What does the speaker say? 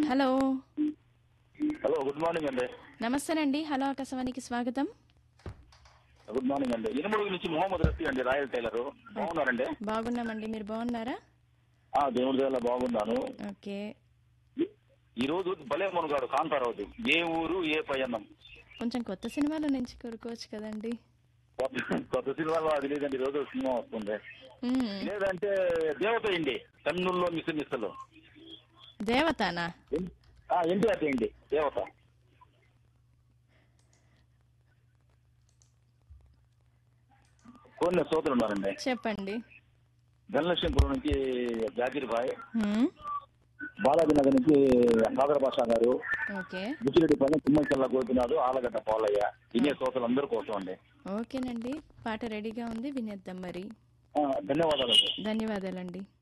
Hello hello good morning అండి నమస్తేనండి hello ఆకాశవాణికి స్వాగతం గుడ్ మార్నింగ్ అండి ఇనుముడు నుంచి మొహమ్మద్ రఫీ అండి రాయల్ టైలర్ బాగున్నారండి బాగున్నామండి మీరు బాగున్నారా ఆ దేవుడి దేవల బాగున్నాను ఓకే ఈ- ఈ రోజు భలే మునుగాడు కాంతారావుది ఏ ఊరు ఏ పయనం కొంచెం కొత్త సినిమాల నుంచి కోరుకోవచ్చు కదండి కొత్త- కొత్త సినిమాలో అది లేదండి ఈ రోజు ఒక సినిమా వస్తుంది మ్మ్. లేదంటే దేవత ఇండి కన్నుల్లో మిస్ మిస్సలు దేవతానా ఎన్టీఆర్ ఇండి దేవత కొన్ని సోదరులు ఉన్నారండి చెప్పండి ధనలక్ష్మీపురం నుంచి జాకిర్ భాయ్ మ్మ్. బాలాజీ నగర్ నుంచి నాగర భాష గారు ఓకే బుచ్చిరెడ్డి పైన తుమ్మకల్లా గోపినాథ్ ఆలగడ్డ పాలయ్య ఇనే శ్రోతలు అందరి కోసం అండి ఓకేనండి పాట రెడీగా ఉంది వినేద్దాం మరి ఆ, ధన్యవాదాలు ధన్యవాదాలండి